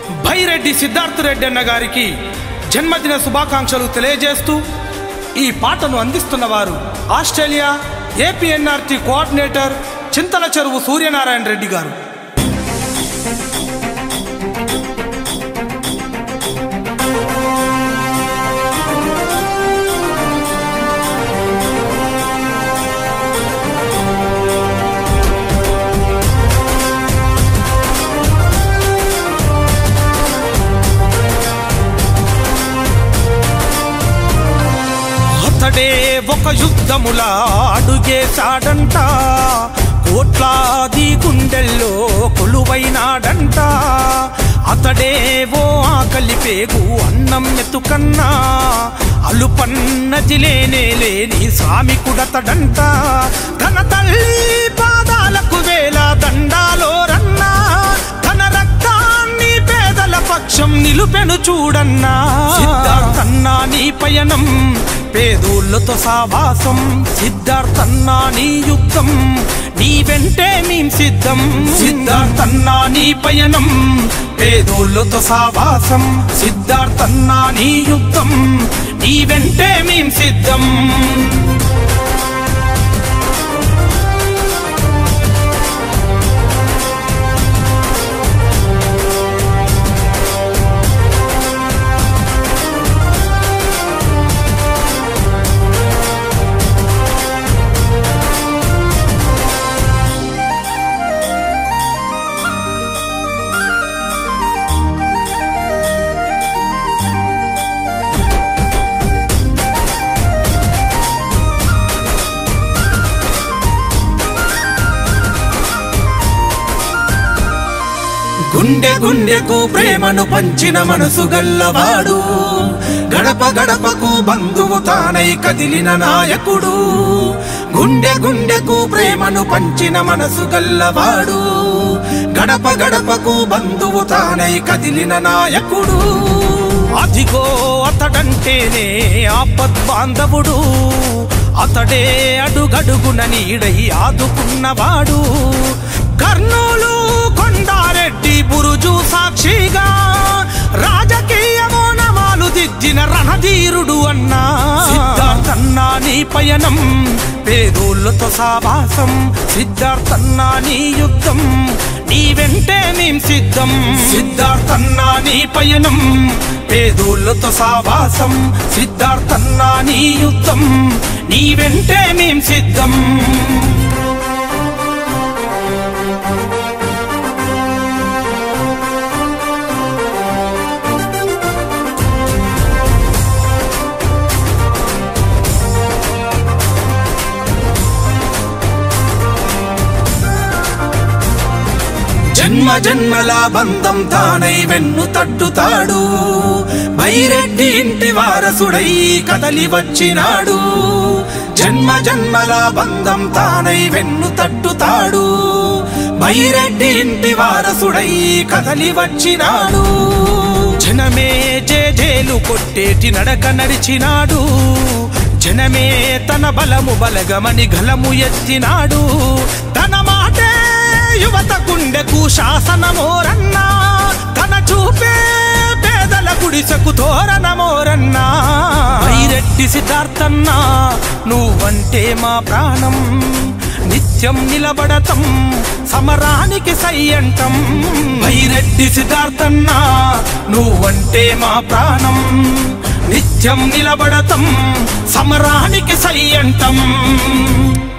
భైరెడ్డి సిద్ధార్థ రెడ్డి అన్న గారికి జన్మదిన శుభాకాంక్షలు తెలియజేస్తూ ఈ పాటను అందిస్తున్న వారు ఆస్ట్రేలియా ఏపీఎన్ఆర్టీ కోఆర్డినేటర్ చింతల చెరువు సూర్యనారాయణ రెడ్డి గారు అతడే ఒక యుద్ధముల అడుగేశాడంట కోట్లాది గుండెల్లో కొలువైనాడంట అతడే ఓ ఆకలి పేగు అన్నం ఎత్తుకన్నా అలుపన్నది లేనే లేని స్వామికుడతడంట తన తల్లి పాదాలకు వేల దండాలో రన్నా తన రక్తాన్ని పేదల పక్షం నిలుపెను చూడన్నా సిద్ధార్థన్నా నీ పయనం పేదోళ్ళతో సావాసం సిద్ధార్థన్నా నీ యుద్ధం నీ వెంటే మేం సిద్ధం సిద్ధార్థన్నా నీ పయనం పేదోళ్ళతో సావాసం సిద్ధార్థన్నా నీ యుద్ధం నీ వెంటే మేం సిద్ధం గుండె గుండెకు ప్రేమను పంచిన మనసు గల్లవాడు గడప గడపకు బంధువు తానై కదిలిన నాయకుడు గుండె గుండెకు ప్రేమను పంచిన మనసు గల్లవాడు గడప గడపకు బంధువు తానై కదిలిన నాయకుడు అదిగో అతడంటేనే ఆపద్ బాంధవుడు అతడే అడుగడుగున నీడై ఆదుకున్నవాడు కర్నూలు కొండారెడ్డి బురుజు సాక్షిగా రాజకీయ మౌనమాలు దిద్దిన రణధీరుడు అన్నా సిద్ధార్థన్నా నీ పయనం పేదోళ్ళతో సావాసం సిద్ధార్థన్నా నీ యుద్ధం నీ వెంటే మేం సిద్ధం సిద్ధార్థన్నా నీ పయనం పేదోళ్ళతో సావాసం సిద్ధార్థన్నా నీ యుద్ధం నీ వెంటే మేం సిద్ధం జన్మ జన్మల బంధం తానై వెన్ను తట్టుతాడు బైరెడ్డి ఇంటి వారసుడై కదలి వచ్చినాడు జన్మ జన్మల బంధం తానై వెన్ను తట్టుతాడు బైరెడ్డి ఇంటి వారసుడై కదలి వచ్చినాడు జనమే జేజేలు కొట్టేటి నడక నడిచినాడు జనమే తన బలము బలగమని గలము ఎత్తినాడు తన మాటే యువత గుండెకు శాసనమోరన్నా తన చూపే పేదల గుడిసెకు తోరణమోరన్నా వైరెడ్డి సిద్ధార్థన్నా నువ్వంటే మా ప్రాణం నిత్యం నిలబడతం సమరానికి సయ్యంటం వైరెడ్డి సిద్ధార్థన్నా నువ్వంటే మా ప్రాణం నిత్యం నిలబడతం సమరానికి సయ్యంటం